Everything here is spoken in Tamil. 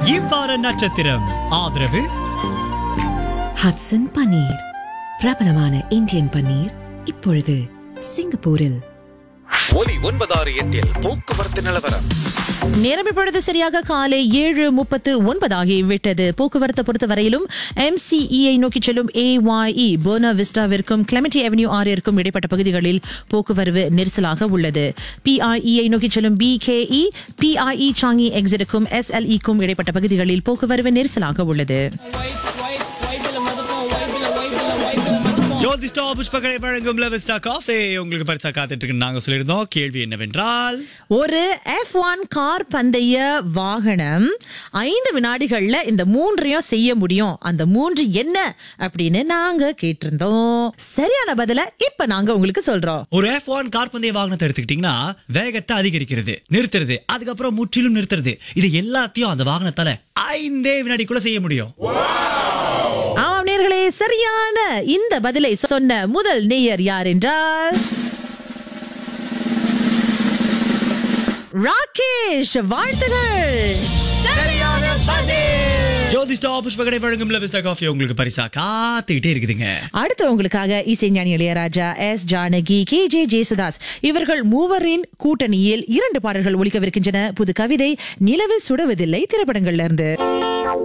இவ்வார நட்சத்திரம் ஆதரவு ஹட்சன் பன்னீர் பிரபலமான இந்தியன் பன்னீர் இப்பொழுது சிங்கப்பூரில் ஒலி ஒன்பதாறு எட்டில் போக்குவரத்து நிலவரம் நேரம் இப்பொழுது சரியாக காலை ஏழு முப்பத்து ஒன்பதாகி விட்டது போக்குவரத்தை பொறுத்த வரையிலும் எம்சிஇஐ நோக்கி செல்லும் ஏஒய்இ போனா விஸ்டாவிற்கும் கிளமெண்டி அவென்யூ ஆறிற்கும் இடைப்பட்ட பகுதிகளில் போக்குவரவு நெரிசலாக உள்ளது பிஐஇஐ நோக்கி செல்லும் பிகேஇ பிஐஇ சாங்கி எக்ஸிட்டுக்கும் எஸ்எல்இக்கும் இடைப்பட்ட பகுதிகளில் போக்குவரவு நெரிசலாக உள்ளது ஜோதிஷ்டா புஷ்பகடை வழங்கும் லெவஸ்டா காஃபே உங்களுக்கு பரிசா காத்துட்டு இருக்குன்னு நாங்க சொல்லியிருந்தோம் கேள்வி என்னவென்றால் ஒரு எஃப் ஒன் கார் பந்தய வாகனம் ஐந்து வினாடிகள்ல இந்த மூன்றையும் செய்ய முடியும் அந்த மூன்று என்ன அப்படின்னு நாங்க கேட்டிருந்தோம் சரியான பதில இப்ப நாங்க உங்களுக்கு சொல்றோம் ஒரு எஃப் ஒன் கார் பந்தய வாகனத்தை எடுத்துக்கிட்டீங்கன்னா வேகத்தை அதிகரிக்கிறது நிறுத்துறது அதுக்கப்புறம் முற்றிலும் நிறுத்துறது இது எல்லாத்தையும் அந்த வாகனத்தால ஐந்தே வினாடிக்குள்ள செய்ய முடியும் ஆமாம் நேர்களே சரியான இந்த பதிலை சொன்ன முதல் நேயர் யார் என்றால் ராகேஷ் வாழ்த்துகள் ஜோதிஷ்டா புஷ்பகடை வழங்கும் லெவஸ்டா காஃபி உங்களுக்கு பரிசா காத்துக்கிட்டே இருக்குதுங்க அடுத்து உங்களுக்காக இசைஞானி Ilaiyaraaja S Janaki K J Yesudas இவர்கள் மூவரின் கூட்டணியில் இரண்டு பாடல்கள் ஒலிக்கவிருக்கின்றன புது கவிதை நிலவு சுடுவதில்லை திரைப்படங்கள்ல இருந்து